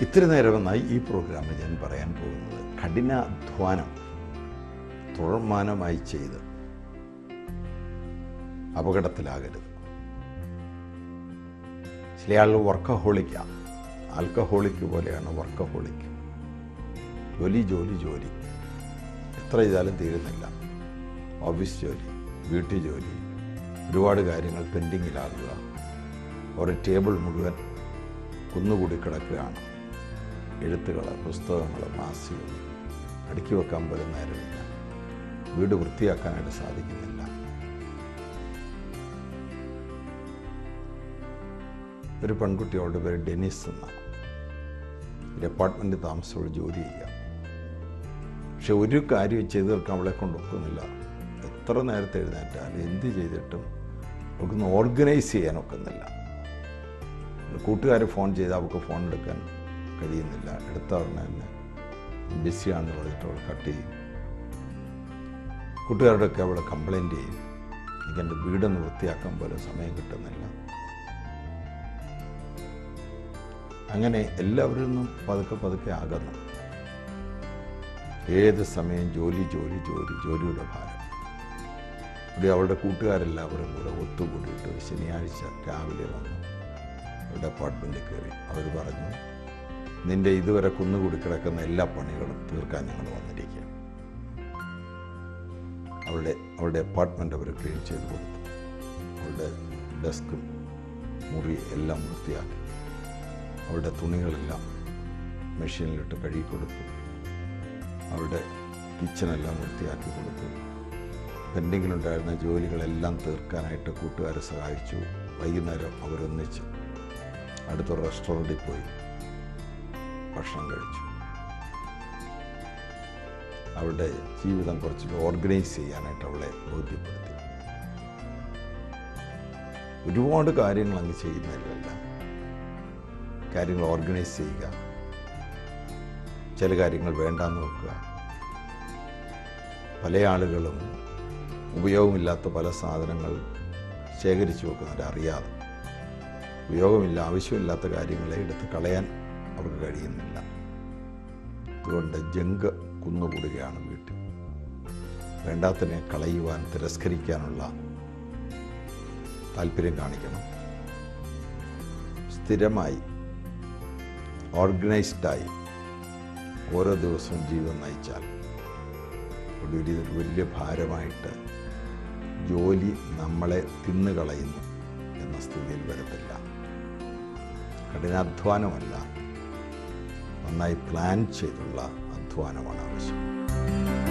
ഇത്തിരി നേരമെന്നായി ഈ പ്രോഗ്രാമിൽ ഞാൻ പറയാൻ പോകുന്നത് കഠിനാധ്വാനം തുടർമാനമായി ചെയ്ത് അപകടത്തിലാകരുത് ചില ആളുകൾ വർക്കഹോളിക്കാണ് ആൽക്കഹോളിക്ക് പോലെയാണ് വർക്കഹോളിക്ക് ജോലി ജോലി ജോലി എത്ര ചെയ്താലും തീരുന്നില്ല ഓഫീസ് ജോലി വീട്ടു ജോലി ഒരുപാട് കാര്യങ്ങൾ പെൻഡിങ്ങിലാകുക ഒരു ടേബിൾ മുഴുവൻ കുന്നുകൂടി കിടക്കുകയാണ് എഴുത്തുകൾ പുസ്തകങ്ങൾ മാസികകൾ അടുക്കി വെക്കാൻ പോലും നേരമില്ല വീട് വൃത്തിയാക്കാനായിട്ട് സാധിക്കുന്നില്ല ഒരു പെൺകുട്ടി അവളുടെ പേര് ഡെനിസ് എന്നാണ് ഒരു അപ്പാർട്ട്മെൻറ്റിൽ താമസിച്ചവൾ ജോലി ചെയ്യുക പക്ഷെ ഒരു കാര്യം ചെയ്തു തീർക്കാൻ അവളെ കൊണ്ട് ഒക്കുന്നില്ല എത്ര നേരത്തെ എഴുന്നേറ്റാലും എന്ത് ചെയ്തിട്ടും അവൾക്കൊന്ന് ഓർഗനൈസ് ചെയ്യാൻ ഒക്കുന്നില്ല കൂട്ടുകാർ ഫോൺ ചെയ്ത് അവൾക്ക് ഫോൺ എടുക്കാൻ കഴിയുന്നില്ല എടുത്ത ഉടനെ തന്നെ ബിസിയാണെന്ന് പറഞ്ഞിട്ട് അവൾ കട്ട് ചെയ്യും കൂട്ടുകാരോടൊക്കെ അവൾ കംപ്ലൈൻറ്റ് ചെയ്യും എനിക്ക് എൻ്റെ വീടൊന്ന് വൃത്തിയാക്കാൻ പോലും സമയം കിട്ടുന്നില്ല അങ്ങനെ എല്ലാവരിൽ നിന്നും പതുക്കെ പതുക്കെ അകന്നു ഏത് സമയം ജോലി ജോലി ജോലി ജോലിയുടെ ഭാരം ഇവിടെ അവളുടെ കൂട്ടുകാരെല്ലാവരും കൂടെ ഒത്തുകൂടിയിട്ട് ഒരു ശനിയാഴ്ച രാവിലെ വന്നു അവരുടെ അപ്പാർട്ട്മെൻറ്റിൽ കയറി അവർ പറഞ്ഞു നിന്റെ ഇതുവരെ കുന്നുകൂടി കിടക്കുന്ന എല്ലാ പണികളും തീർക്കാൻ ഞങ്ങൾ വന്നിരിക്കുക അവളുടെ അവളുടെ അപ്പാർട്ട്മെൻറ്റ് അവർ ക്ലീൻ ചെയ്ത് കൊടുത്തു അവളുടെ ഡെസ്കും മുറി എല്ലാം വൃത്തിയാക്കി അവളുടെ തുണികളെല്ലാം മെഷീനിലിട്ട് കഴുകി കൊടുത്തു അവളുടെ കിച്ചണെല്ലാം വൃത്തിയാക്കി കൊടുത്തു പെൻഡിങ്ങിലുണ്ടായിരുന്ന ജോലികളെല്ലാം തീർക്കാനായിട്ട് കൂട്ടുകാരെ സഹായിച്ചു വൈകുന്നേരം അവരൊന്നിച്ച് അടുത്ത റെസ്റ്റോറൻറ്റിൽ പോയി ഭക്ഷണം കഴിച്ചു അവളുടെ ജീവിതം കുറച്ചുകൂടി ഓർഗനൈസ് ചെയ്യാനായിട്ട് അവളെ ബോധ്യപ്പെടുത്തി ഒരുപാട് കാര്യങ്ങൾ അങ്ങ് ചെയ്യുന്നതിലല്ല കാര്യങ്ങൾ ഓർഗനൈസ് ചെയ്യുക ചില കാര്യങ്ങൾ വേണ്ടാന്ന് വെക്കുക പല ആളുകളും ഉപയോഗമില്ലാത്ത പല സാധനങ്ങൾ ശേഖരിച്ചു വെക്കുന്നവരെ അറിയാതെ ഉപയോഗമില്ല ആവശ്യമില്ലാത്ത കാര്യങ്ങളെ എടുത്ത് കളയാൻ അവർക്ക് കഴിയുന്നില്ല അതുകൊണ്ട് ജങ്ക് കുന്നുകൂടുകയാണ് വീട്ടിൽ വേണ്ടാത്തതിനെ കളയുവാൻ തിരസ്കരിക്കാനുള്ള താല്പര്യം കാണിക്കണം സ്ഥിരമായി ഓർഗനൈസ്ഡായി ഓരോ ദിവസവും ജീവിതം നയിച്ചാൽ ഒടുവിൽ ഇതൊരു വലിയ ഭാരമായിട്ട് ജോലി നമ്മളെ തിന്നുകളയുന്നു എന്ന സ്ഥിതിയിൽ വരത്തില്ല കഠിനാധ്വാനമല്ല നന്നായി പ്ലാൻ ചെയ്തുള്ള അധ്വാനമാണ് ആവശ്യം